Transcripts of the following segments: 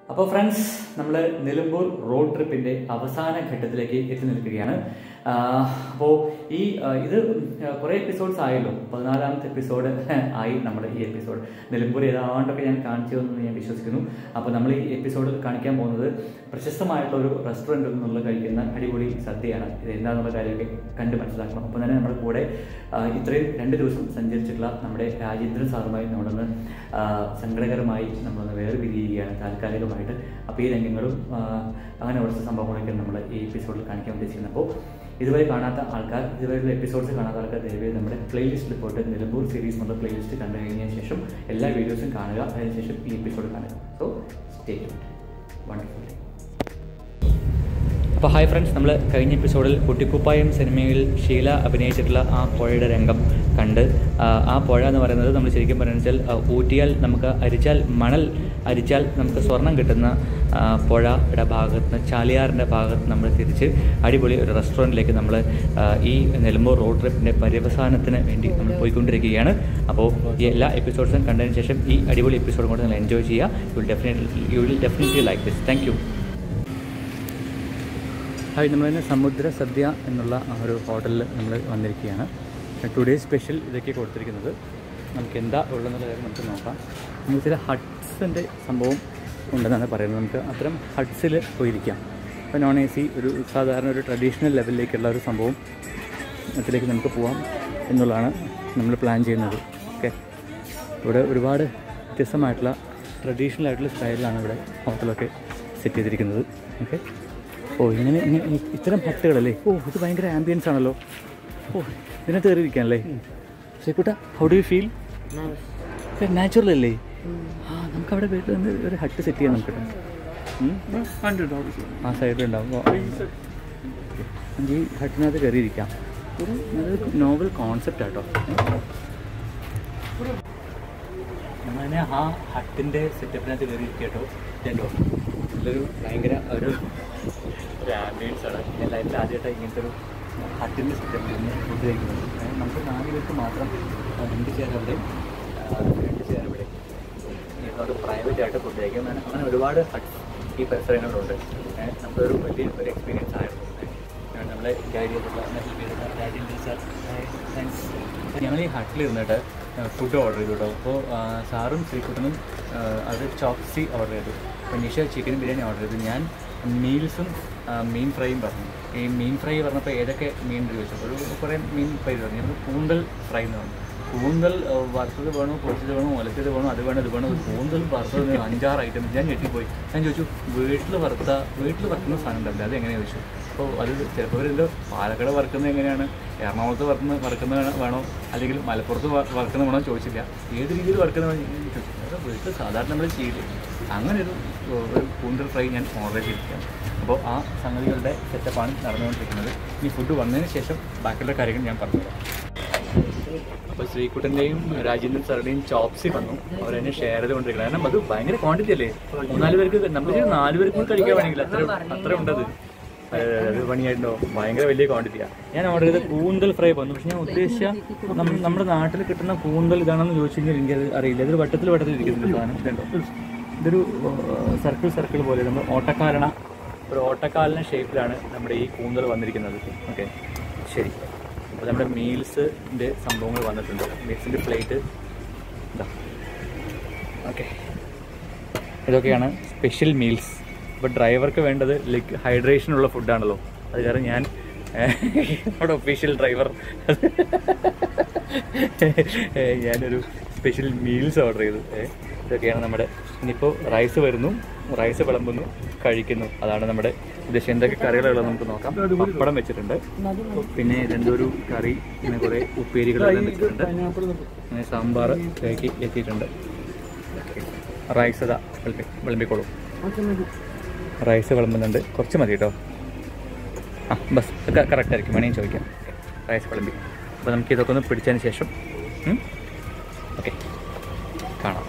അപ്പോൾ ഫ്രണ്ട്സ് നമ്മൾ നിലമ്പൂർ റോഡ് ട്രിപ്പിന്റെ അവസാന ഘട്ടത്തിലേക്ക് എത്തി നിൽക്കുകയാണ് അപ്പോൾ ഈ ആ, ഇത് കുറേ എപ്പിസോഡ്സ് ആയല്ലോ പതിനാലാമത്തെ എപ്പിസോഡ് ആയി നമ്മുടെ ഈ എപ്പിസോഡ് നിലമ്പൂർ ഏതാണ്ടൊക്കെ ഞാൻ കാണിച്ചു എന്ന് ഞാൻ വിശ്വസിക്കുന്നു അപ്പോൾ നമ്മൾ ഈ എപ്പിസോഡിൽ കാണിക്കാൻ പോകുന്നത് പ്രശസ്തമായിട്ടുള്ള ഒരു റെസ്റ്റോറൻറ്റിൽ നിന്നുള്ള കഴിക്കുന്ന അടിപൊളി സദ്യയാണ് ഇത് എന്താണെന്നുള്ള കാര്യമൊക്കെ കണ്ട് മനസ്സിലാക്കണം അപ്പോൾ തന്നെ നമ്മുടെ കൂടെ ആ, ഇത്രയും രണ്ട് ദിവസം സഞ്ചരിച്ചിട്ടുള്ള നമ്മുടെ രാജേന്ദ്രൻ സാറുമായി നമ്മളൊന്ന് ആ, സങ്കടകരമായി നമ്മളൊന്ന് വേറെ പിരിയുകയാണ് താൽക്കാലികമായിട്ട് അപ്പോൾ ഈ രംഗങ്ങളും ആ, അങ്ങനെ കുറച്ച് സംഭവങ്ങളൊക്കെ നമ്മൾ ഈ എപ്പിസോഡിൽ കാണിക്കാൻ ഉദ്ദേശിക്കുന്നത് അപ്പോൾ ഇതുവരെ കാണാത്ത ആൾക്കാർ ഇതുവരെയുള്ള എപ്പിസോഡ്സ് കാണാത്ത ആൾക്കാർ ദയവായി നമ്മുടെ പ്ലേലിസ്റ്റിൽ പോയിട്ട് നിലമ്പൂർ സീരീസ് എന്നുള്ള പ്ലേലിസ്റ്റ് കണ്ടു കഴിഞ്ഞതിന് ശേഷം എല്ലാ വീഡിയോസും കാണുക അതിനുശേഷം ഈ എപ്പിസോഡ് കാണുക സോ സ്റ്റേ വണ്ടർഫുൾ അപ്പോൾ ഹായ് ഫ്രണ്ട്സ് നമ്മൾ കഴിഞ്ഞ എപ്പിസോഡിൽ കുട്ടിക്കുപ്പായം സിനിമയിൽ ഷീല അഭിനയിച്ചിട്ടുള്ള ആ പുഴയുടെ രംഗം കണ്ട് ആ, ആ പുഴ എന്ന് പറയുന്നത് നമ്മൾ ശരിക്കും പറയുന്നത് വെച്ചാൽ ആ, ഊറ്റിയാൽ നമുക്ക് അരിച്ചാൽ മണൽ അരിച്ചാൽ നമുക്ക് സ്വർണം കിട്ടുന്ന ആ, പുഴയുടെ ഭാഗത്ത് നിന്ന് ചാലിയാറിൻ്റെ ഭാഗത്ത് നമ്മൾ തിരിച്ച് അടിപൊളി ഒരു റെസ്റ്റോറൻറ്റിലേക്ക് നമ്മൾ ആ, ഈ നിലമ്പൂർ റോഡ് ട്രിപ്പിൻ്റെ പര്യവസാനത്തിന് വേണ്ടി നമ്മൾ പോയിക്കൊണ്ടിരിക്കുകയാണ് അപ്പോൾ ഈ എല്ലാ എപ്പിസോഡ്സും കണ്ടതിന് ശേഷം ഈ അടിപൊളി എപ്പിസോഡും കൂടെ നിങ്ങൾ എൻജോയ് ചെയ്യുക you will definitely you will definitely like this thank you hi നമ്മൾ തന്നെ സമുദ്ര സദ്യ എന്നുള്ള ആ ഒരു ഹോട്ടലിൽ നമ്മൾ വന്നിരിക്കുകയാണ് ടുഡേ സ്പെഷ്യൽ ഇതൊക്കെ കൊടുത്തിരിക്കുന്നത് നമുക്ക് എന്താ ഉള്ളതെന്നുള്ള കാര്യം നമുക്ക് നോക്കാം നമുക്ക് ചില ഹട്ട്സിൻ്റെ സംഭവം ഉണ്ടെന്നാണ് പറയുന്നത് നമുക്ക് അത്തരം ഹട്ട്സിൽ പോയിരിക്കാം ഇപ്പോൾ നോൺ എ സി ഒരു സാധാരണ ഒരു ട്രഡീഷണൽ ലെവലിലേക്കുള്ള ഒരു സംഭവം അതിലേക്ക് നമുക്ക് പോവാം എന്നുള്ളതാണ് നമ്മൾ പ്ലാൻ ചെയ്യുന്നത് ഓക്കെ ഇവിടെ ഒരുപാട് വ്യത്യസ്തമായിട്ടുള്ള ട്രഡീഷണൽ ആയിട്ടുള്ള സ്റ്റൈലിലാണ് ഇവിടെ ഹോട്ടലൊക്കെ സെറ്റ് ചെയ്തിരിക്കുന്നത് ഓക്കെ ഓ ഇങ്ങനെ ഇങ്ങനെ ഇ- ഇത്തരം ഹട്ടുകളല്ലേ ഓ ഇത് ഭയങ്കര ആംബിയൻസ് ആണല്ലോ ഓ ഇതിനകത്ത് കയറിയിരിക്കാനല്ലേ ശരിക്കുട്ട how do you feel natural അല്ലേ ആ നമുക്ക് അവിടെ വീട്ടിൽ നിന്ന് ഒരു ഹട്ട് സെറ്റ് ചെയ്യാം നമുക്ക് ഹൺഡ്രഡ് ഡോളേഴ്സ് ആ സൈഡിലുണ്ടാവും ഓ, നമുക്ക് ഈ ഹട്ടിനകത്ത് കയറിയിരിക്കാം ഒരു നല്ലൊരു നോവൽ കോൺസെപ്റ്റ് ആട്ടോ അങ്ങനെ ആ ഹട്ടിൻ്റെ സെറ്റപ്പിനകത്ത് കയറിയിരിക്കുക കേട്ടോ കേട്ടോ നല്ലൊരു ഭയങ്കര ഒരു ഒരു ആംബിയൻസ് ആണ് ഞാൻ ലൈഫിൽ ആദ്യമായിട്ടാണ് ഇങ്ങനത്തെ ഒരു ഹട്ടിൻ്റെ സെറ്റപ്പിൽ നിന്ന് ഫുഡ് കഴിക്കുന്നത് ഏ, നമുക്ക് നാല് പേർക്ക് മാത്രം ആ, രണ്ട് ചെയർ അവിടെ ആ, രണ്ട് ചെയർ ഇവിടെ നമുക്ക് പ്രൈവറ്റ് ആയിട്ട് ഫുഡ് കഴിക്കാം അങ്ങനെ അങ്ങനെ ഒരുപാട് ഹട്ട്സ് ഈ പരിസരങ്ങളിലുണ്ട് ഏ, നമുക്കൊരു വലിയ ഒരു എക്സ്പീരിയൻസ് ആയിരുന്നു ഏ, നമ്മളെ ഗൈഡ് ചെയ്തിട്ടുള്ള ഹെൽപ്പ് ചെയ്തിട്ടുള്ള രാജേന്ദ്രൻ സാർ താങ്ക്സ് ഞങ്ങൾ ഈ ഹട്ടിൽ ഇരുന്നിട്ട് ഫുഡ് ഓർഡർ ചെയ്തു കേട്ടോ അപ്പോൾ സാറും ശ്രീകുട്ടനും ആ, അത് ചോപ്സി ഓർഡർ ചെയ്തു അപ്പോൾ നിഷ ചിക്കൻ ബിരിയാണി ഓർഡർ ചെയ്തു ഞാൻ മീൽസും മീൻ ഫ്രൈയും പറഞ്ഞു ഈ മീൻ ഫ്രൈ പറഞ്ഞപ്പോൾ ഏതൊക്കെ മീൻ ചോദിച്ചു ഒരു കുറേ മീൻ ഫ്രൈ പറഞ്ഞു ഞങ്ങൾ കൂന്തൽ ഫ്രൈ എന്ന് പറഞ്ഞു കൂന്തൽ ആ, വറുത്തത് വേണോ പൊരിച്ചത് വേണോ ഒലച്ചത് വേണോ അത് വേണോ ഇത് വേണോ ഇത് കൂന്തൽ വറുത്തത് എന്ന് അഞ്ചാറ് ഐറ്റംസ് ഞാൻ ഞെട്ടിപ്പോയി ഞാൻ ചോദിച്ചു വീട്ടിൽ വറുത്ത വീട്ടിൽ വറുക്കുന്ന സാധനം ഉണ്ടാവില്ല അത് എങ്ങനെയാണെന്ന് ചോദിച്ചു അപ്പോൾ അത് ചിലപ്പോൾ ഇവരെന്തോ പാലക്കാട് വറുക്കുന്നത് എങ്ങനെയാണ് എറണാകുളത്ത് വറുക്കുന്ന വറുക്കുന്ന വേണോ- വേണോ അല്ലെങ്കിൽ മലപ്പുറത്ത് വ- വറുക്കുന്ന വേണോ ചോദിച്ചില്ല ഏത് രീതിയിൽ വറുക്കുന്ന വേണോ എന്ന് ചോദിച്ചു അത് വീട്ടിൽ സാധാരണ നമ്മൾ ചെയ്യില്ല അങ്ങനെ ഒരു ഒരു കൂന്തൽ ഫ്രൈ ഞാൻ ഓർഡർ ചെയ്തിരിക്കുകയാണ് അപ്പോൾ ആ സംഗതികളുടെ സെറ്റപ്പാണ് നടന്നുകൊണ്ടിരിക്കുന്നത് ഈ ഫുഡ് വന്നതിന് ശേഷം ബാക്കിയുള്ള കാര്യങ്ങൾ ഞാൻ പറഞ്ഞുതരാം അപ്പോൾ ശ്രീകുട്ടൻ്റെയും രാജേന്ദ്രൻ സാറുടെയും ചോപ്സി വന്നു അവരെന്നെ ഷെയർ ചെയ്തുകൊണ്ടിരിക്കുന്നത് കാരണം അത് ഭയങ്കര ക്വാണ്ടിറ്റി അല്ലേ മൂന്നാല് പേർക്ക് നമ്മൾ നാല് പേർക്ക് കൂടി കഴിക്കാൻ വേണമെങ്കിൽ അത്ര അത്ര ഉണ്ടത് അത് പണിയായിട്ടുണ്ടോ ഭയങ്കര വലിയ ക്വാണ്ടിറ്റിയാണ് ഞാൻ ഓർഡർ ചെയ്ത കൂന്തൽ ഫ്രൈ വന്നു പക്ഷെ ഞാൻ ഉദ്ദേശിച്ച നം- നമ്മുടെ നാട്ടിൽ കിട്ടുന്ന കൂന്തൽ ഇതാണെന്ന് ചോദിച്ചു കഴിഞ്ഞാൽ എനിക്കത് അറിയില്ല ഇതൊരു വട്ടത്തിൽ വട്ടത്തിൽ ഇരിക്കുന്നുണ്ട് സാധനം ഇതുണ്ടോ ഇതൊരു സർക്കിൾ സർക്കിൾ പോലെ നമ്മൾ ഓട്ടക്കാരണ ഒരു ഓട്ടക്കാലിൻ്റെ ഷേപ്പിലാണ് നമ്മുടെ ഈ കൂന്തൽ വന്നിരിക്കുന്നത് ഓക്കെ ശരി അപ്പോൾ നമ്മുടെ മീൽസിൻ്റെ സംഭവങ്ങൾ വന്നിട്ടുണ്ട് മീൽസിൻ്റെ പ്ലേറ്റ് ഇതാ ഓക്കെ ഇതൊക്കെയാണ് സ്പെഷ്യൽ മീൽസ് ഇപ്പോൾ ഡ്രൈവർക്ക് വേണ്ടത് ലൈക്ക് ഹൈഡ്രേഷനുള്ള ഫുഡാണല്ലോ അത് കാരണം ഞാൻ ഏഹ്, നമ്മുടെ ഒഫീഷ്യൽ ഡ്രൈവർ ഏഹ്, ഞാനൊരു സ്പെഷ്യൽ മീൽസ് ഓർഡർ ചെയ്തു ഏഹ്, ഇതൊക്കെയാണ് നമ്മുടെ ഇനിയിപ്പോൾ റൈസ് വരുന്നു റൈസ് വിളമ്പുന്നു കഴിക്കുന്നു അതാണ് നമ്മുടെ ഉദ്ദേശം എന്തൊക്കെ കറികളുള്ളത് നമുക്ക് നോക്കാം പപ്പടം വെച്ചിട്ടുണ്ട് പിന്നെ രണ്ടൊരു കറി പിന്നെ കുറേ ഉപ്പേരികളെല്ലാം വെച്ചിട്ടുണ്ട് പിന്നെ സാമ്പാർ കേക്ക് എത്തിയിട്ടുണ്ട് റൈസ് ഇതാ വിളമ്പി വിളമ്പിക്കോളൂ റൈസ് വിളമ്പുന്നുണ്ട് കുറച്ച് മതി കേട്ടോ ആ ബസ് കറക്റ്റ് ആയിരിക്കും വേണമെങ്കിൽ ചോദിക്കാം റൈസ് വിളമ്പി അപ്പോൾ നമുക്ക് ഇതൊക്കെ ഒന്ന് പിടിച്ചതിന് ശേഷം ഓക്കെ കാണാം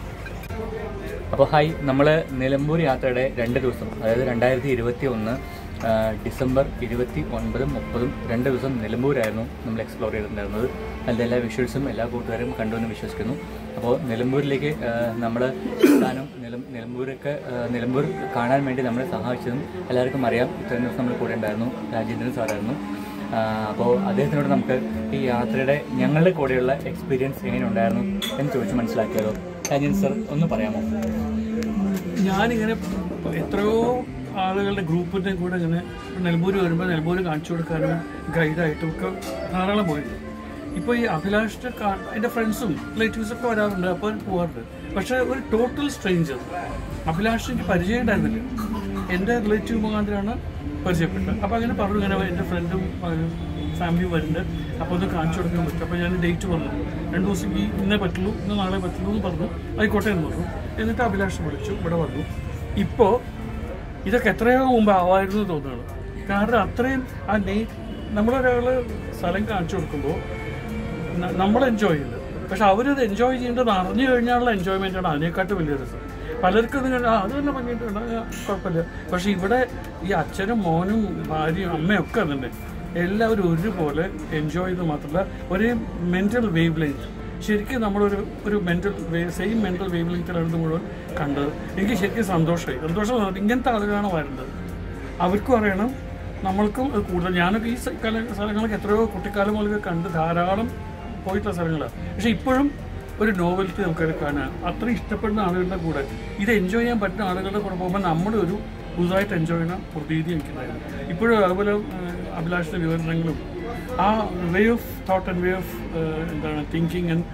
അപ്പോൾ ഹായ് നമ്മൾ നിലമ്പൂർ യാത്രയുടെ രണ്ട് ദിവസം അതായത് രണ്ടായിരത്തി ഇരുപത്തി ഒന്ന് ആ, ഡിസംബർ ഇരുപത്തി ഒൻപതും മുപ്പതും രണ്ട് ദിവസം നിലമ്പൂരായിരുന്നു നമ്മൾ എക്സ്പ്ലോർ ചെയ്തിട്ടുണ്ടായിരുന്നത് അതിൻ്റെ എല്ലാ വിഷ്വൽസും എല്ലാ കൂട്ടുകാരും കണ്ടു എന്ന് വിശ്വസിക്കുന്നു അപ്പോൾ നിലമ്പൂരിലേക്ക് നമ്മൾ എത്താനും നിലം നിലമ്പൂരൊക്കെ ആ, നിലമ്പൂർ കാണാൻ വേണ്ടി നമ്മളെ സഹായിച്ചതും എല്ലാവർക്കും അറിയാം ഇത്രയും ദിവസം നമ്മൾ കൂടെ ഉണ്ടായിരുന്നു രാജേന്ദ്രൻ സാറായിരുന്നു അപ്പോൾ അദ്ദേഹത്തിനോട് നമുക്ക് ഈ യാത്രയുടെ ഞങ്ങളുടെ കൂടെയുള്ള എക്സ്പീരിയൻസ് എങ്ങനെ ഉണ്ടായിരുന്നു എന്ന് ചോദിച്ച് മനസ്സിലാക്കിയാലോ രാജേന്ദ്രൻ സാർ ഒന്ന് പറയാമോ ഞാനിങ്ങനെ എത്രയോ ആളുകളുടെ ഗ്രൂപ്പിൻ്റെ കൂടെ ഇങ്ങനെ നെൽബൂര് വരുമ്പോൾ നെൽബൂര് കാണിച്ചു കൊടുക്കാനും ഗൈഡായിട്ടും ഒക്കെ ധാരാളം പോയിട്ടുണ്ട് ഇപ്പോൾ ഈ അഭിലാഷിൻ്റെ കാ എൻ്റെ ഫ്രണ്ട്സും റിലേറ്റീവ്സും ഒക്കെ വരാറുണ്ട് അപ്പോൾ പോകാറുണ്ട് പക്ഷേ ഒരു ടോട്ടൽ സ്ട്രേഞ്ചർ അഭിലാഷ് എനിക്ക് പരിചയം ഉണ്ടായിരുന്നില്ല എൻ്റെ റിലേറ്റീവ് മുഖാന്തരമാണ് പരിചയപ്പെട്ടത് അപ്പോൾ അങ്ങനെ പറഞ്ഞു ഇങ്ങനെ എൻ്റെ ഫ്രണ്ടും ഫാമിലി വരുന്നുണ്ട് അപ്പോൾ ഒന്ന് കാണിച്ചു കൊടുക്കാൻ പറ്റും അപ്പോൾ ഞാൻ ഡേറ്റ് പറഞ്ഞു രണ്ട് ദിവസം ഈ ഇന്നേ പറ്റുള്ളൂ ഇന്ന് നാളെ പറ്റുള്ളൂ എന്ന് പറഞ്ഞു ആയിക്കോട്ടെ എന്ന് പറഞ്ഞു എന്നിട്ട് അഭിലാഷ് വിളിച്ചു ഇവിടെ വന്നു ഇപ്പോൾ ഇതൊക്കെ എത്രയോ മുമ്പ് ആവായിരുന്നു തോന്നുകയാണ് കാരണം അത്രയും ആ നെയ് നമ്മളൊരാൾ സ്ഥലം കാണിച്ചു കൊടുക്കുമ്പോൾ ന- നമ്മൾ എൻജോയ് ചെയ്യുന്നത് പക്ഷെ അവരത് എൻജോയ് ചെയ്യേണ്ടത് അറിഞ്ഞു കഴിഞ്ഞാലുള്ള എൻജോയ്മെൻ്റ് ആണ് അതിനെക്കാട്ടും വലിയ രസം പലർക്കും ഇത് കണ്ടാ, അത് തന്നെ ഭംഗിയിട്ടുണ്ട് ആ, കുഴപ്പമില്ല പക്ഷെ ഇവിടെ ഈ അച്ഛനും മോനും ഭാര്യയും അമ്മയും ഒക്കെ തന്നെ എല്ലാവരും ഒരുപോലെ എൻജോയ് ചെയ്ത് മാത്രമല്ല ഒരേ മെൻ്റൽ വേവ് ലെങ്ത് ശരിക്കും നമ്മളൊരു ഒരു മെൻ്റൽ സെയിം മെൻ്റൽ വേവ് ലെങ്ത്തിലാണ് മുഴുവൻ കണ്ടത് എനിക്ക് ശരിക്കും സന്തോഷമായി സന്തോഷം എന്ന് പറഞ്ഞാൽ ഇങ്ങനത്തെ ആളുകളാണ് വരുന്നത് അവർക്കും അറിയണം നമ്മൾക്കും അത് കൂടുതൽ ഞാനൊക്കെ ഈ സ്ഥ- കല- സ്ഥലങ്ങളൊക്കെ എത്രയോ കുട്ടിക്കാലം മുതലൊക്കെ കണ്ട് ധാരാളം പോയിട്ടുള്ള സ്ഥലങ്ങളാണ് പക്ഷെ ഇപ്പോഴും ഒരു നോവൽറ്റി നമുക്കത് കാണാൻ അത്ര ഇഷ്ടപ്പെടുന്ന ആളുകളുടെ കൂടെ ഇത് എൻജോയ് ചെയ്യാൻ പറ്റുന്ന ആളുകളുടെ കൂടെ പോകുമ്പോൾ നമ്മുടെ ഒരു പുതുതായിട്ട് എൻജോയ് ചെയ്യുന്ന പ്രതീതി എനിക്കുണ്ടായിരുന്നു ഇപ്പോഴും അതുപോലെ ഏഹ്, അഭിലാഷിൻ്റെ വിവരണങ്ങളും ആ way of thought and way of എന്താണ് തിങ്കിങ് ആൻഡ്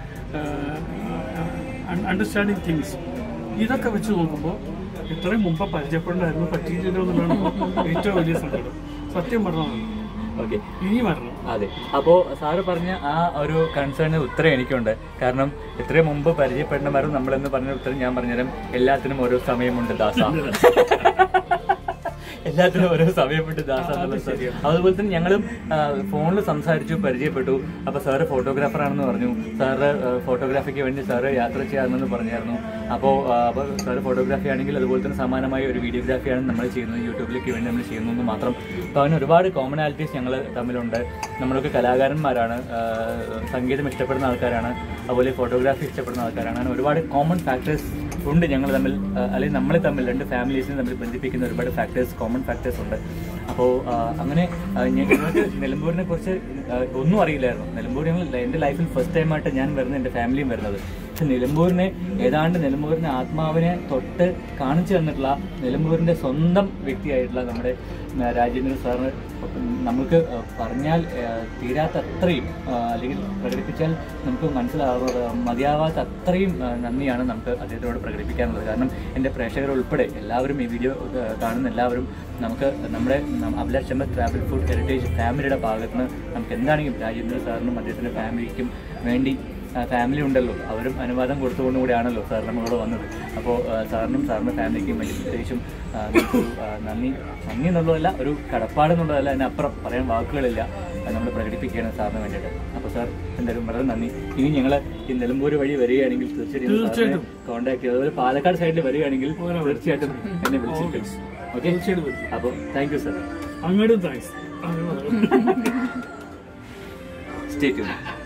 അണ്ടർസ്റ്റാൻഡിങ് തിങ്സ് ഇതൊക്കെ വെച്ച് നോക്കുമ്പോൾ ഇത്രയും മുമ്പ് പരിചയപ്പെടണ്ടായിരുന്നു പറ്റിയില്ലല്ലോ എന്നുള്ളതാണ് ഏറ്റവും വലിയ സങ്കടം സത്യം പറഞ്ഞതാണ് ഓക്കെ ഇനി വരണം അതെ അപ്പോൾ സാറ് പറഞ്ഞ ആ ഒരു കൺസേണിന് ഉത്തരം എനിക്കുണ്ട് കാരണം ഇത്രയും മുമ്പ് പരിചയപ്പെടുന്നവരും നമ്മളെന്ന് പറഞ്ഞ ഉത്തരം ഞാൻ പറഞ്ഞുതരാം എല്ലാത്തിനും ഓരോ സമയമുണ്ട് ദാസ എല്ലാത്തിനും ഓരോ സമയമുണ്ട് ദാസ എന്നുള്ള സത്യം അതുപോലെ തന്നെ ഞങ്ങളും ഫോണിൽ സംസാരിച്ചു പരിചയപ്പെട്ടു അപ്പോൾ സാറ് ഫോട്ടോഗ്രാഫർ ആണെന്ന് പറഞ്ഞു സാറ് ഫോട്ടോഗ്രാഫിക്ക് വേണ്ടി സാറ് യാത്ര ചെയ്യാമെന്ന് പറഞ്ഞായിരുന്നു അപ്പോൾ അപ്പോൾ സാറ് ഫോട്ടോഗ്രാഫി ആണെങ്കിൽ അതുപോലെ തന്നെ സമാനമായ ഒരു വീഡിയോഗ്രാഫിയാണ് നമ്മൾ ചെയ്യുന്നത് യൂട്യൂബിലേക്ക് വേണ്ടി നമ്മൾ ചെയ്യുന്നു എന്ന് മാത്രം അപ്പോൾ അതിന് ഒരുപാട് കോമണാലിറ്റീസ് ഞങ്ങൾ തമ്മിലുണ്ട് നമ്മളൊക്കെ കലാകാരന്മാരാണ് ആ, സംഗീതം ഇഷ്ടപ്പെടുന്ന ആൾക്കാരാണ് അതുപോലെ ഫോട്ടോഗ്രാഫി ഇഷ്ടപ്പെടുന്ന ആൾക്കാരാണ് അങ്ങനെ ഒരുപാട് കോമൺ ഫാക്ടേഴ്സ് ഉണ്ട് ഞങ്ങൾ തമ്മിൽ ആ, അല്ലെങ്കിൽ നമ്മളെ തമ്മിൽ രണ്ട് ഫാമിലീസിനെ തമ്മിൽ ബന്ധിപ്പിക്കുന്ന ഒരുപാട് ഫാക്ടേഴ്സ് കോമൺ ഫാക്ടേഴ്സ് ഉണ്ട് അപ്പോൾ അങ്ങനെ ആ, ഞ- ഞങ്ങൾക്ക് നിലമ്പൂരിനെ കുറിച്ച് ആ, ഒന്നും അറിയില്ലായിരുന്നു നിലമ്പൂർ ഞങ്ങൾ എൻ്റെ ലൈഫിൽ ഫസ്റ്റ് ടൈമായിട്ട് ഞാൻ വരുന്നത് എൻ്റെ ഫാമിലിയും വരുന്നത് പക്ഷെ നിലമ്പൂരിനെ ഏതാണ്ട് നിലമ്പൂരിനെ ആത്മാവിനെ തൊട്ട് കാണിച്ചു തന്നിട്ടുള്ള നിലമ്പൂരിൻ്റെ സ്വന്തം വ്യക്തിയായിട്ടുള്ള നമ്മുടെ ആ, രാജേന്ദ്രൻ സാറിന് നമുക്ക് ആ, പറഞ്ഞാൽ ആ, തീരാത്ത അത്രയും ആ, അല്ലെങ്കിൽ പ്രകടിപ്പിച്ചാൽ നമുക്ക് മനസ്സിലാവുന്നത് മതിയാവാത്ത അത്രയും ആ, നന്ദിയാണ് നമുക്ക് അദ്ദേഹത്തോട് പ്രകടിപ്പിക്കാനുള്ളത് കാരണം എൻ്റെ പ്രേക്ഷകർ ഉൾപ്പെടെ എല്ലാവരും ഈ വീഡിയോ ആ, കാണുന്ന എല്ലാവരും നമുക്ക് നമ്മുടെ നം- അഭിലാഷ് ചമ്മ ട്രാവൽ ഫുഡ് ഹെറിറ്റേജ് ഫാമിലിയുടെ ഭാഗത്ത് നിന്ന് നമുക്ക് എന്താണെങ്കിലും രാജേന്ദ്ര സാറിനും അദ്ദേഹത്തിൻ്റെ ഫാമിലിക്കും വേണ്ടി ആ, ഫാമിലി ഉണ്ടല്ലോ അവരും അനുവാദം കൊടുത്തുകൊണ്ട് കൂടിയാണല്ലോ സാർ നമ്മളോട് വന്നത് അപ്പോൾ ആ, സാറിനും സാറിൻ്റെ ഫാമിലിക്കും വേണ്ടി പ്രത്യേകിച്ചും ആ, നമുക്കൊരു, ആ, നന്ദി നന്ദി എന്നുള്ളതല്ല ഒരു കടപ്പാട് എന്നുള്ളതല്ല അതിനപ്പുറം പറയാൻ വാക്കുകളില്ല അത് നമ്മൾ പ്രകടിപ്പിക്കുകയാണ് സാറിന് വേണ്ടിയിട്ട് അപ്പോൾ സാർ എന്തായാലും വളരെ നന്ദി ഇനി ഞങ്ങൾ ഈ നിലമ്പൂർ വഴി വരികയാണെങ്കിൽ തീർച്ചയായിട്ടും തീർച്ചയായിട്ടും. കോൺടാക്ട് ചെയ്യും അതുപോലെ പാലക്കാട് സൈഡിൽ വരികയാണെങ്കിൽ തീർച്ചയായിട്ടും എന്നെ വിളിച്ചിട്ട് ഓക്കെ തീർച്ചയായിട്ടും വരും. അപ്പോൾ താങ്ക് യു സാർ അങ്ങോട്ടും താങ്ക്സ് സ്റ്റേ ട്യൂൺ